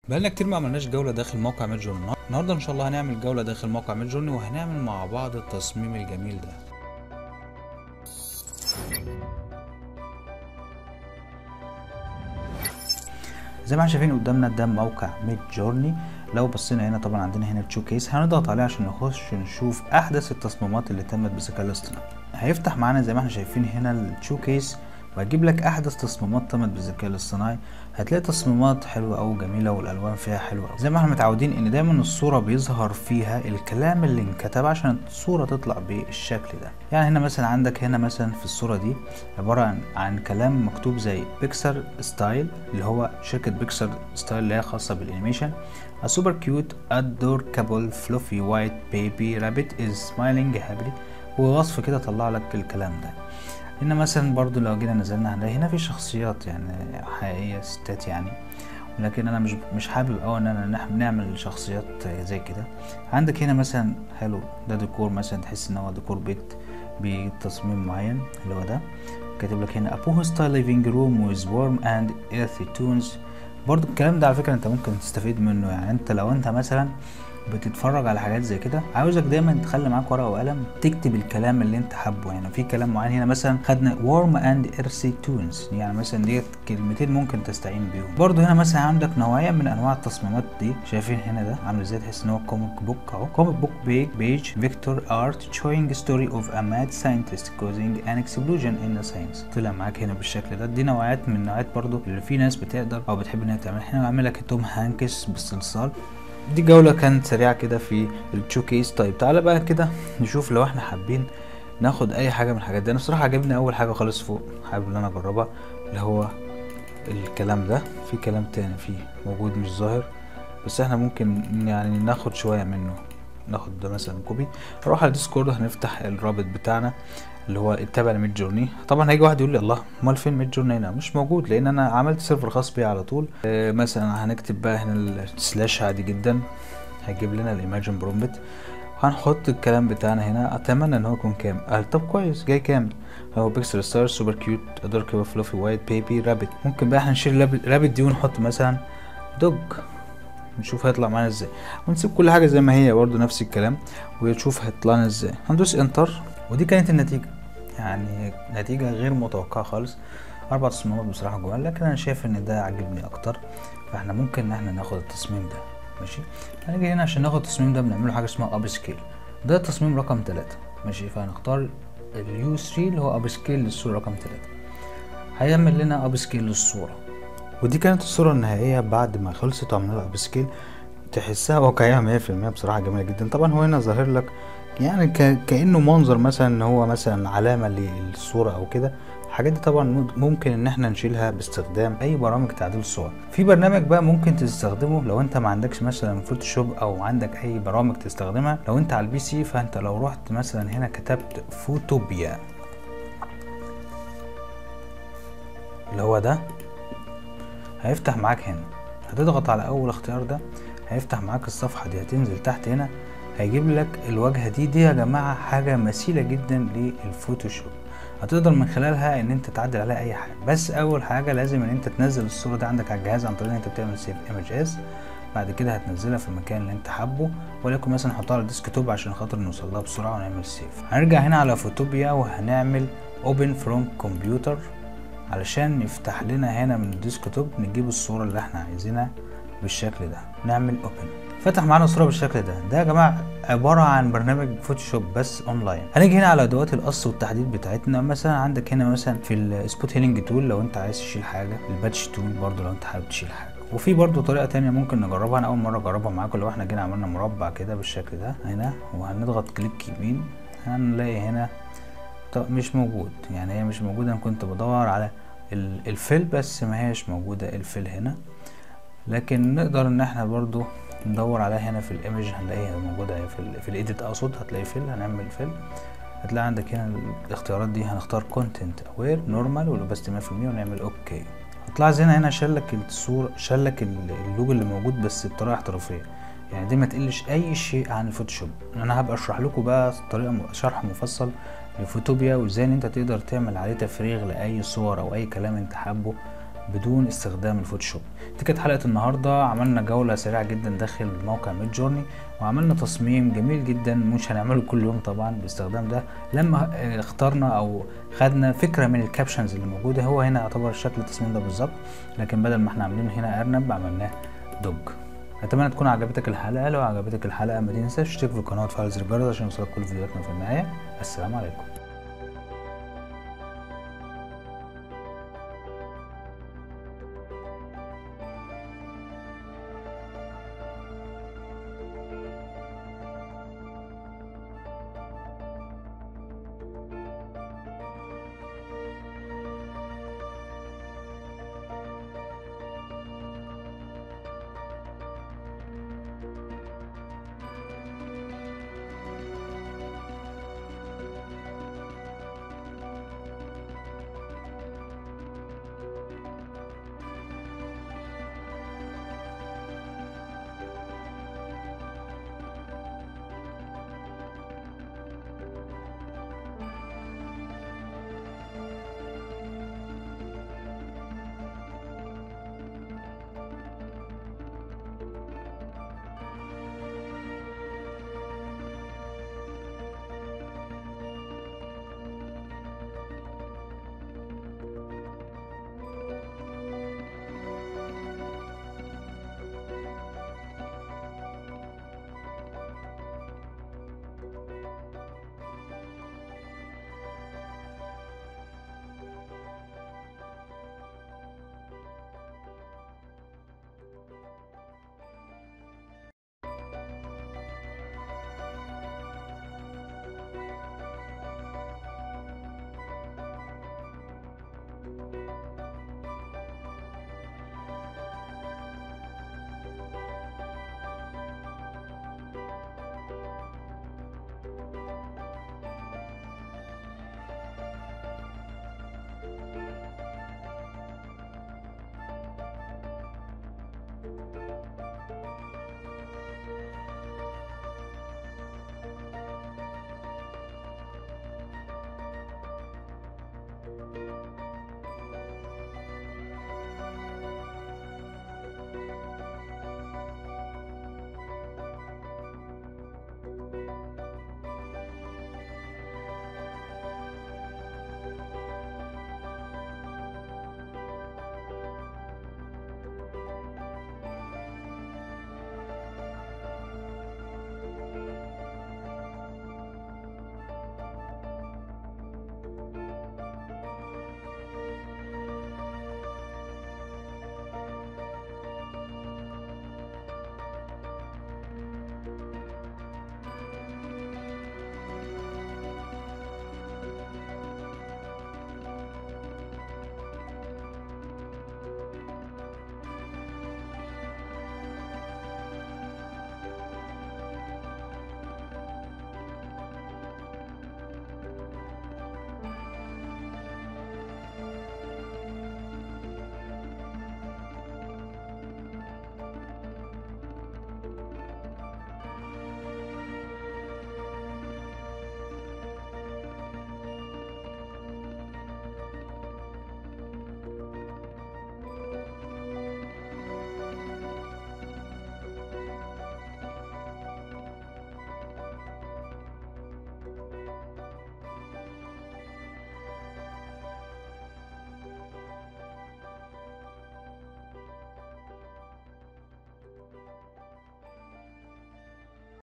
بقالنا كتير ما عملناش جولة داخل موقع ميد جورني النهاردة إن شاء الله هنعمل جولة داخل موقع ميد جورني وهنعمل مع بعض التصميم الجميل ده زي ما احنا شايفين قدامنا ده موقع ميد جورني لو بصينا هنا طبعا عندنا هنا التشو كيس هنضغط عليه عشان نخش نشوف احدث التصميمات اللي تمت بالذكاء الاصطناعي هيفتح معانا زي ما احنا شايفين هنا التشو كيس وهجيب لك احدث تصميمات تمت بالذكاء الاصطناعي هتلاقي تصميمات حلوه او جميله والالوان فيها حلوه أوي. زي ما احنا متعودين ان دايما الصوره بيظهر فيها الكلام اللي انكتب عشان الصوره تطلع بالشكل ده يعني هنا مثلا عندك هنا مثلا في الصوره دي عباره عن, عن كلام مكتوب زي بيكسر ستايل اللي هو شركه بيكسر ستايل اللي هي خاصه بالانيميشن A super cute adorable fluffy white baby rabbit is smiling happily ووصف كده طلع لك الكلام ده هنا مثلا برضو لو جينا نزلنا هنلاقي هنا في شخصيات يعني حقيقية ستات يعني لكن انا مش مش حابب اوي ان انا نعمل شخصيات زي كده عندك هنا مثلا حلو ده ديكور مثلا تحس ان هو ديكور بيت بتصميم معين اللي هو ده كاتب لك هنا ابوه ستايل ليفينج روم with warm and earthy tones برضو الكلام ده على فكرة انت ممكن تستفيد منه يعني انت لو انت مثلا بتتفرج على حاجات زي كده عاوزك دايما تخلي معاك ورقه وقلم تكتب الكلام اللي انت حابه يعني في كلام معين هنا مثلا خدنا warm and earthy tones يعني مثلا ديت كلمتين ممكن تستعين بيهم برضو هنا مثلا عندك نوعيه من انواع التصميمات دي شايفين هنا ده عامل ازاي تحس ان هو كوميك بوك اهو كوميك بوك بيج فيكتور ارت showing story of a mad scientist causing an explosion in the science طلع معاك هنا بالشكل ده دي نوعيات من نوعيات برضو اللي في ناس بتقدر او بتحب انها تعمل هنا بعمل لك توم هانكس بالصلصال دي جولة كانت سريعة كده في التشو كيس طيب تعالى بقى كده نشوف لو احنا حابين ناخد اي حاجة من الحاجات دي انا بصراحة عجبني اول حاجة خالص فوق حابب ان انا اجربها اللي هو الكلام ده في كلام تاني فيه موجود مش ظاهر بس احنا ممكن يعني ناخد شوية منه ناخد ده مثلا كوبي نروح على ديسكورد هنفتح الرابط بتاعنا اللي هو التابع لميد جورني طبعا هيجي واحد يقول لي الله امال فين ميد جورني هنا مش موجود لان انا عملت سيرفر خاص بيه على طول آه مثلا هنكتب بقى هنا السلاش عادي جدا هيجيب لنا الايماجن برومبت هنحط الكلام بتاعنا هنا اتمنى ان هو يكون كامل قال طب كويس جاي كامل هو بيكسل ستار سوبر كيوت ادارك فلوفي وايت بيبي رابت ممكن بقى احنا نشيل رابت دي ونحط مثلا دوج نشوف هيطلع معانا ازاي ونسيب كل حاجه زي ما هي برضو نفس الكلام ونشوف هيطلع لنا ازاي هندوس انتر ودي كانت النتيجه يعني نتيجه غير متوقعه خالص اربع تصميمات بصراحه جمال لكن انا شايف ان ده عجبني اكتر فاحنا ممكن ان احنا ناخد التصميم ده ماشي هنيجي هنا عشان ناخد التصميم ده بنعمله حاجه اسمها اب سكيل ده تصميم رقم ثلاثة ماشي فهنختار اليو 3 اللي هو اب سكيل للصوره رقم ثلاثة هيعمل لنا اب سكيل للصوره ودي كانت الصوره النهائيه بعد ما خلصت وعملنا لها اب سكيل تحسها واقعيه 100% بصراحه جميله جدا طبعا هو هنا ظاهر لك يعني كانه منظر مثلا ان هو مثلا علامه للصوره او كده الحاجات دي طبعا ممكن ان احنا نشيلها باستخدام اي برامج تعديل الصور في برنامج بقى ممكن تستخدمه لو انت ما عندكش مثلا فوتوشوب او عندك اي برامج تستخدمها لو انت على البي سي فانت لو رحت مثلا هنا كتبت فوتوبيا اللي هو ده هيفتح معاك هنا هتضغط على اول اختيار ده هيفتح معاك الصفحه دي هتنزل تحت هنا هيجيب لك الواجهه دي دي يا جماعه حاجه مثيله جدا للفوتوشوب هتقدر من خلالها ان انت تعدل عليها اي حاجه بس اول حاجه لازم ان انت تنزل الصوره دي عندك على الجهاز عن طريق ان انت بتعمل سيف ايمج اس بعد كده هتنزلها في المكان اللي انت حابه ولكن مثلا نحطها على الديسك توب عشان خاطر نوصل لها بسرعه ونعمل سيف هنرجع هنا على فوتوبيا وهنعمل اوبن فروم كمبيوتر علشان يفتح لنا هنا من الديسك توب نجيب الصوره اللي احنا عايزينها بالشكل ده نعمل اوبن فتح معانا الصوره بالشكل ده ده يا جماعه عباره عن برنامج فوتوشوب بس اونلاين هنيجي هنا على ادوات القص والتحديد بتاعتنا مثلا عندك هنا مثلا في السبوت هيلينج تول لو انت عايز تشيل حاجه الباتش تول برضو لو انت حابب تشيل حاجه وفي برضو طريقه تانية ممكن نجربها انا اول مره اجربها معاكم لو احنا جينا عملنا مربع كده بالشكل ده هنا وهنضغط كليك يمين هنلاقي هنا طب مش موجود يعني هي مش موجوده انا كنت بدور على الفيل بس ما هيش موجوده الفيل هنا لكن نقدر ان احنا برضو ندور عليها هنا في الايمج هنلاقيها موجوده في ال في الايديت اقصد هتلاقي فيل هنعمل فيل هتلاقي عندك هنا الاختيارات دي هنختار كونتنت اوير نورمال والاوباستي 100% ونعمل اوكي هتلاحظ هنا هنا شالك الصوره شالك اللوجو اللي موجود بس بطريقه احترافيه يعني دي ما تقلش اي شيء عن الفوتوشوب انا هبقى اشرح لكم بقى طريقه شرح مفصل لفوتوبيا وازاي ان انت تقدر تعمل عليه تفريغ لاي صور او اي كلام انت حابه بدون استخدام الفوتوشوب دي كانت حلقة النهاردة عملنا جولة سريعة جدا داخل موقع ميد جورني وعملنا تصميم جميل جدا مش هنعمله كل يوم طبعا باستخدام ده لما اخترنا او خدنا فكرة من الكابشنز اللي موجودة هو هنا يعتبر شكل التصميم ده بالظبط لكن بدل ما احنا عاملينه هنا ارنب عملناه دوج اتمنى تكون عجبتك الحلقة لو عجبتك الحلقة ما تنساش تشترك في القناة وتفعل زر الجرس عشان يوصلك كل فيديوهاتنا في النهاية السلام عليكم